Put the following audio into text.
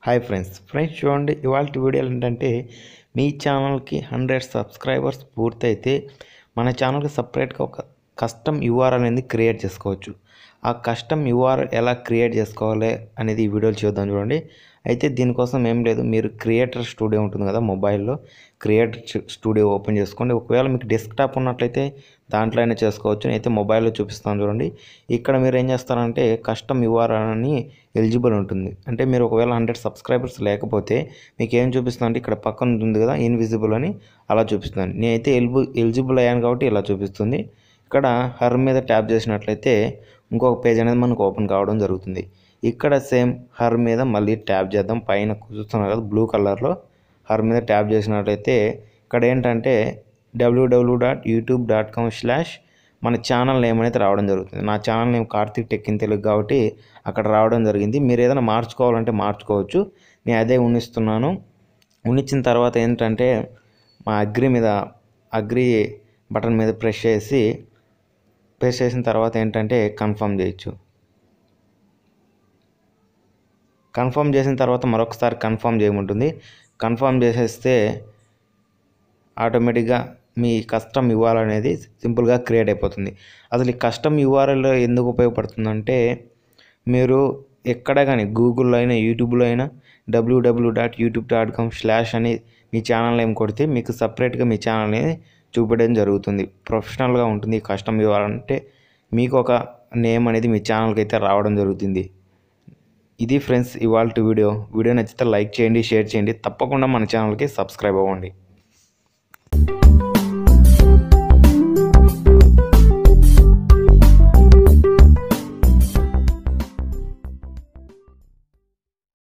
hi friends friends చూడండి ఇవాళ వీడియోలు ఏంటంటే మీ ఛానల్కి హండ్రెడ్ సబ్స్క్రైబర్స్ పూర్తయితే మన ఛానల్కి సపరేట్గా ఒక కస్టమ్ యూఆర్ అనేది క్రియేట్ చేసుకోవచ్చు ఆ కస్టమ్ యూఆర్ ఎలా క్రియేట్ చేసుకోవాలి అనేది ఈ వీడియోలో చూద్దాం చూడండి అయితే దీనికోసం ఏం లేదు మీరు క్రియేటర్ స్టూడియో ఉంటుంది కదా మొబైల్లో క్రియేటర్ స్టూడియో ఓపెన్ చేసుకోండి ఒకవేళ మీకు డెస్క్టాప్ ఉన్నట్లయితే దాంట్లో అయినా చేసుకోవచ్చు అయితే మొబైల్లో చూపిస్తాను చూడండి ఇక్కడ మీరు ఏం చేస్తారంటే కస్టమ్ యూఆర్ అని ఎలిజిబుల్ ఉంటుంది అంటే మీరు ఒకవేళ హండ్రెడ్ సబ్స్క్రైబర్స్ లేకపోతే మీకు ఏం చూపిస్తుంది అంటే ఇక్కడ పక్కన ఉంటుంది కదా ఇన్విజిబుల్ అని అలా చూపిస్తుంది నేనైతే ఎలిబుల్ ఎలిజిబుల్ అయ్యాను కాబట్టి ఇలా చూపిస్తుంది ఇక్కడ హర్ మీద ట్యాప్ చేసినట్లయితే ఇంకొక పేజ్ అనేది మనకు ఓపెన్ కావడం జరుగుతుంది ఇక్కడ సేమ్ హర్ మీద మళ్ళీ ట్యాప్ చేద్దాం పైన చూస్తున్నారు కదా బ్లూ కలర్లో హర్ మీద ట్యాప్ చేసినట్లయితే ఇక్కడ ఏంటంటే డబ్ల్యూడబ్ల్యూ dot YouTube dot com slash మన ఛానల్ నేమ్ అనేది రావడం జరుగుతుంది నా channel name Karthik tech in Telugu కాబట్టి అక్కడ రావడం జరిగింది మీరు ఏదైనా మార్చుకోవాలంటే మార్చుకోవచ్చు నేను అదే ఉన్నిస్తున్నాను ఉన్నిచ్చిన తర్వాత ఏంటంటే మా అగ్రి మీద అగ్రి బటన్ మీద ప్రెస్ చేసి ప్రెస్ చేసిన తర్వాత ఏంటంటే కన్ఫర్మ్ చేయొచ్చు కన్ఫర్మ్ చేసిన తర్వాత మరొకసారి కన్ఫర్మ్ చేయమంటుంది కన్ఫర్మ్ చేసేస్తే ఆటోమేటిక్గా మీ కస్టమ్ ఇవ్వాలనేది సింపుల్గా క్రియేట్ అయిపోతుంది అసలు ఈ కస్టమ్ యూఆర్ఎల్ ఎందుకు ఉపయోగపడుతుందంటే మీరు ఎక్కడ కానీ గూగుల్లో అయినా యూట్యూబ్లో అయినా డబ్ల్యూడబ్ల్యూ dot YouTube dot com slash అని మీ ఛానల్ నేమ్ కొడితే మీకు సపరేట్గా మీ ఛానల్ అనేది చూపించడం జరుగుతుంది ప్రొఫెషనల్గా ఉంటుంది కస్టమ్ ఇవ్వాలంటే మీకు ఒక నేమ్ అనేది మీ ఛానల్కి అయితే రావడం జరుగుతుంది ఇది ఫ్రెండ్స్ ఇవాళ వీడియో వీడియో నచ్చితే లైక్ చేయండి షేర్ చేయండి తప్పకుండా మన ఛానల్కి సబ్స్క్రైబ్ అవ్వండి